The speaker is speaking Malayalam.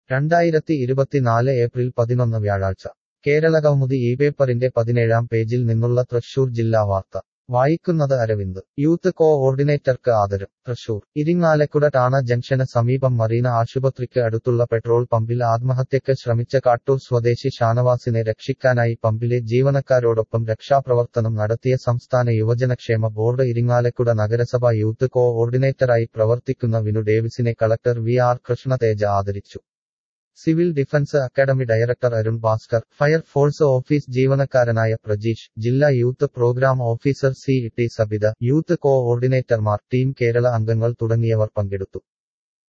രണ്ടായിരത്തി ഇരുപത്തിനാല് ഏപ്രിൽ പതിനൊന്ന് വ്യാഴാഴ്ച കേരളകൗമുദി ഈ പേപ്പറിന്റെ പതിനേഴാം പേജിൽ നിന്നുള്ള തൃശൂർ ജില്ലാ വാർത്ത വായിക്കുന്നത് അരവിന്ദ് യൂത്ത് കോ ഓർഡിനേറ്റർക്ക് ആദരം തൃശൂർ ഇരിങ്ങാലക്കുട ടാണ ജംഗ്ഷന് സമീപം മറീന ആശുപത്രിക്ക് അടുത്തുള്ള പെട്രോൾ പമ്പിൽ ആത്മഹത്യക്ക് ശ്രമിച്ച കാട്ടൂർ സ്വദേശി ഷാനവാസിനെ രക്ഷിക്കാനായി പമ്പിലെ ജീവനക്കാരോടൊപ്പം രക്ഷാപ്രവർത്തനം നടത്തിയ സംസ്ഥാന യുവജനക്ഷേമ ബോർഡ് ഇരിങ്ങാലക്കുട നഗരസഭ യൂത്ത് കോ ഓർഡിനേറ്ററായി പ്രവർത്തിക്കുന്ന വിനു ഡേവിസിനെ കളക്ടർ വി ആർ കൃഷ്ണതേജ ആദരിച്ചു civil defence academy director Arun Bhaskar fire force office ജീവനക്കാരനായ പ്രജീഷ് ജില്ലാ youth programme officer C T Sabitha youth കോ ഓർഡിനേറ്റർമാർ ടീം കേരള അംഗങ്ങൾ തുടങ്ങിയവർ പങ്കെടുത്തു